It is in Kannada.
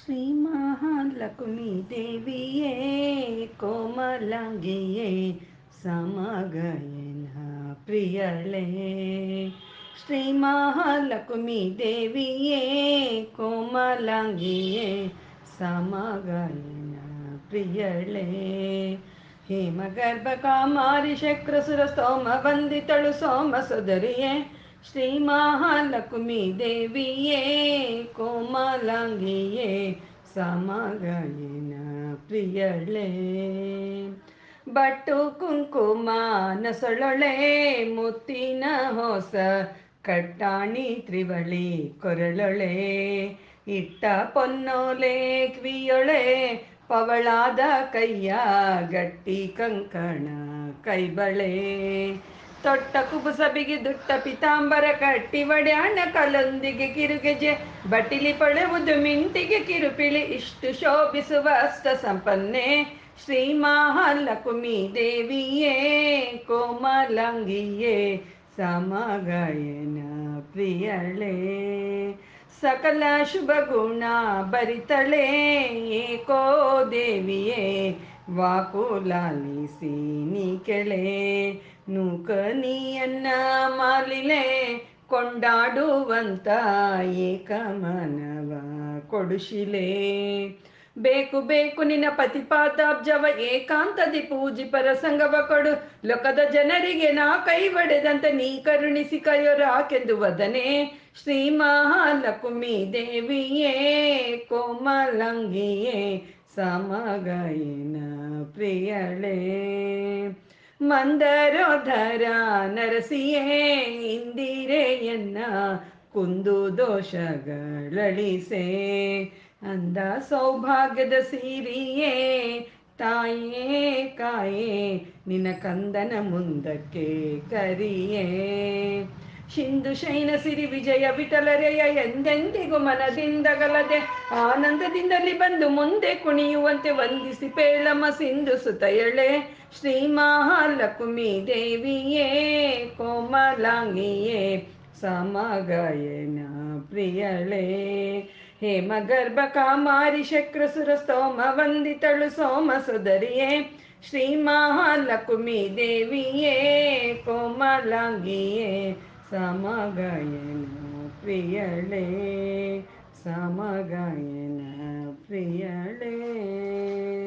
ಶ್ರೀ ಮಹಾಲಕ್ಷ್ಮೀ ದೇವಿಯೇ ಕೋಮಲಾಂಗಿಯೇ ಸಮಗಯನ ಪ್ರಿಯಳೇ ಶ್ರೀ ಮಹಾಲಕ್ಷ್ಮೀ ದೇವಿಯೇ ಕೋಮಲಾಂಗಿಯೇ ಸಮಗಯನ ಪ್ರಿಯಳೇ ಹೇಮಗರ್ಭ ಕಾಮಾರಿ ಶಕ್ರಸುರ ಸ್ತೋಮ ವಂದಿತಳು ಸೋಮ ಸುಧರಿಯೇ ಶ್ರೀ ಮಹಾಲಕ್ಷ್ಮೀ ದೇವಿಯೇ ಕೋಮಲಾಂಗಿಯೇ ಸಮಗಯನ ಪ್ರಿಯಳೇ ಬಟ್ಟು ಕುಂಕುಮ ನಸೊಳೊಳೆ ಮುತ್ತಿನ ಹೊಸ ಕಟ್ಟಾಣಿ ತ್ರಿವಳಿ ಕೊರಳೊಳೆ ಇಟ್ಟ ಪೊನ್ನೋಲೆ ಕಿವಿಯೊಳೆ ಪವಳಾದ ಕೈಯ ಗಟ್ಟಿ ಕಂಕಣ ಕೈಬಳೆ ತೊಟ್ಟ ಕುಬುಸ ಬಿಗಿದುಟ್ಟ ಪಿತಾಂಬರ ಕಟ್ಟಿ ಒಡ್ಯಾಣ ಕಲೊಂದಿಗೆ ಕಿರುಗೆಜೆ ಬಟಿಲಿ ಪೊಳೆವುದು ಮಿಂಟಿಗೆ ಕಿರುಪಿಳಿ ಇಷ್ಟು ಶೋಭಿಸುವ ಅಷ್ಟ ಸಂಪನ್ನೆ ಶ್ರೀ ಮಹಾಲಕ್ಷ್ಮೀ ದೇವಿಯೇ ಕೋಮಲಾಂಗಿಯೇ ಸಮಗಾಯನ ಪ್ರಿಯಳೇ ಸಕಲ ಶುಭ ಗುಣ ಬರಿತಳೆ ಏಕೋ ದೇವಿಯೇ ವಾಕುಲಾಲಿಸಿ ನೀ ಕೆಳೆ ನೂಕನಿಯನ್ನ ಮಾಲಿಲೆ ಕೊಂಡಾಡುವಂತ ಏಕಮನವ ಕೊಡುಶಿಲೆ ಬೇಕು ಬೇಕು ನಿನ್ನ ಪತಿಪಾದಾಬ್ಜವ ಏಕಾಂತದಿ ಪೂಜಿ ಪರಸಂಗವ ಕೊಡು ಲೋಕದ ಜನರಿಗೆ ನಾ ಕೈ ಒಡೆದಂತ ನೀ ಕರುಣಿಸಿ ಕೈಯೊರಾಕೆಂದು ವದನೆ ಶ್ರೀ ಮಹಾಲಕ್ಷ್ಮೀ ದೇವಿಯೇ ಕೋಮಲಂಗಿಯೇ ಸಮಗಯನ ಪ್ರಿಯಳೇ ಮಂದರೋಧರ ನರಸಿಯೇ ಇಂದಿರೆಯನ್ನ ಕುಂದು ದೋಷಗಳಳಿಸೆ ಅಂದ ಸೌಭಾಗ್ಯದ ಸಿರಿಯೇ ತಾಯೇ ಕಾಯೇ ನಿನ್ನ ಕಂದನ ಮುಂದಕ್ಕೆ ಕರಿಯೇ ಶಿಂದು ಶೈನ ಸಿರಿ ವಿಜಯ ವಿಠಲರೆಯ ಎಂದೆಂದಿಗೂ ಮನದಿಂದಗಲದೆ ಆನಂದದಿಂದಲಿ ಬಂದು ಮುಂದೆ ಕುಣಿಯುವಂತೆ ವಂದಿಸಿ ಪೇಳಮ ಸಿಂಧು ಸುತಯಳೆ ಶ್ರೀ ಮಹಾಲಕ್ಷ್ಮೀ ದೇವಿಯೇ ಕೋಮಲಾಂಗಿಯೇ ಸಮಗಾಯನ ಪ್ರಿಯಳೇ ಹೇಮಗರ್ಭ ಕಾಮಾರಿ ಶಕ್ರಸುರ ಸ್ತೋಮ ವಂದಿತಳು ಸೋಮ ಸುಧರಿಯೇ ಶ್ರೀ ಮಹಾಲಕ್ಷ್ಮೀ ದೇವಿಯೇ ಕೋಮಲಾಂಗಿಯೇ ಸಮಗಾಯನ ಪ್ರಿಯಳೇ ಸಮಗಾಯನ ಪ್ರಿಯಳೇ